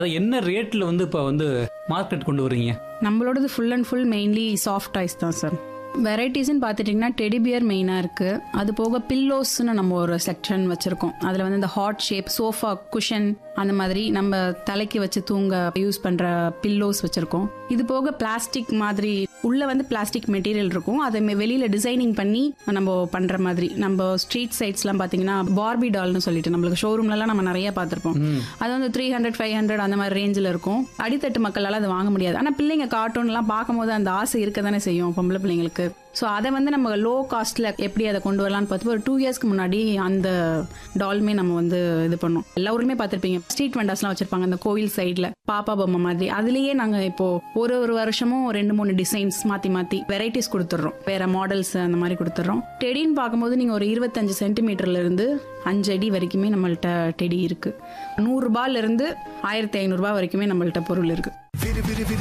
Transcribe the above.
அதான் என்ன ரேட்ல வந்து இப்போ வந்து மார்க்கெட் கொண்டு வர்றீங்க நம்மளோடது full and full mainly soft toys தான் சார் வெரைட்டிஸ்னு பார்த்துட்டிங்கன்னா டெடிபியர் மெயினாக இருக்குது அது போக பில்லோஸ்னு நம்ம ஒரு செக்ஷன் வச்சுருக்கோம் அதில் வந்து இந்த ஹாட் ஷேப் சோஃபா குஷன் அந்த மாதிரி நம்ம தலைக்கு வச்சு தூங்க யூஸ் பண்ணுற பில்லோஸ் வச்சுருக்கோம் இது போக பிளாஸ்டிக் மாதிரி உள்ள வந்து பிளாஸ்டிக் மெட்டீரியல் இருக்கும் அதை மெ- வெளியில டிசைனிங் பண்ணி நம்ம பண்ற மாதிரி நம்ம ஸ்ட்ரீட் சைட்ஸ்லாம் பாத்தீங்கன்னா பார்பி டால்னு சொல்லிட்டு நம்மளுக்கு ஷோரூம்லலாம் நம்ம நிறைய பார்த்திருப்போம் அது வந்து த்ரீ ஹண்ட்ரட் ஃபைவ் ஹண்ட்ரட் அந்த மாதிரி ரேஞ்சில் இருக்கும் அடித்தட்டு மக்களால் அதை வாங்க முடியாது ஆனால் பிள்ளைங்க கார்ட்டூன்லாம் பார்க்கும்போது அந்த ஆசை இருக்க தானே செய்யும் பொம்பளை பிள்ளைங்களுக்கு ஸோ அதை வந்து நம்ம லோ காஸ்ட்ல எப்படி அதை கொண்டு வரலாம்னு பார்த்து ஒரு டூ இயர்ஸ்க்கு முன்னாடி அந்த டால்மே நம்ம வந்து இது பண்ணோம் எல்லா ஊருமே பார்த்துருப்பீங்க ஸ்ட்ரீட் வெண்டாஸ்லாம் வச்சிருப்பாங்க அந்த கோவில் சைடில் பாப்பா பொம்மை மாதிரி அதுலயே நாங்கள் இப்போ ஒரு ஒரு வருஷமும் ரெண்டு மூணு டிசைன்ஸ் மாற்றி மாற்றி வெரைட்டிஸ் கொடுத்துட்றோம் வேற மாடல்ஸ் அந்த மாதிரி கொடுத்துட்றோம் டெடின்னு பார்க்கும்போது நீங்கள் ஒரு இருபத்தஞ்சு சென்டிமீட்டர்ல இருந்து அஞ்சு அடி வரைக்குமே நம்மள்ட்ட டெடி இருக்கு நூறுரூபால இருந்து ஆயிரத்தி ஐநூறுரூபா வரைக்குமே நம்மள்ட்ட பொருள் இருக்கு